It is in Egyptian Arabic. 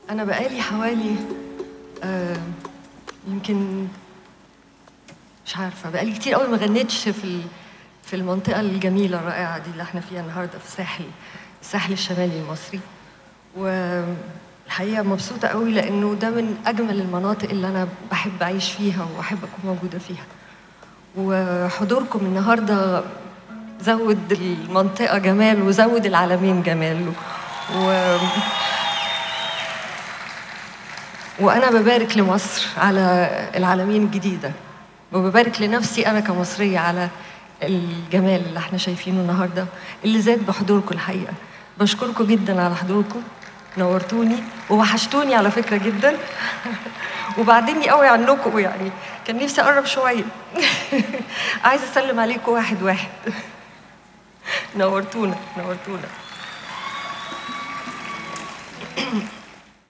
أنا بقالي حوالي آه يمكن مش عارفة بقالي كتير قوي ما غنيتش في ال- في المنطقة الجميلة الرائعة دي اللي احنا فيها النهاردة في الساحل الساحل الشمالي المصري والحقيقة مبسوطة قوي لأنه ده من أجمل المناطق اللي أنا بحب أعيش فيها وأحب أكون موجودة فيها وحضوركم النهاردة زود المنطقة جمال وزود العالمين جمال و... وأنا ببارك لمصر على العالمين الجديدة وببارك لنفسي أنا كمصرية على الجمال اللي احنا شايفينه النهاردة اللي زاد بحضوركم الحقيقة بشكركم جدا على حضوركم نورتوني ووحشتوني على فكرة جدا وبعدني قوي عنكم يعني كان نفسي أقرب شوية عايزة أسلم عليكم واحد واحد نورتونا نورتونا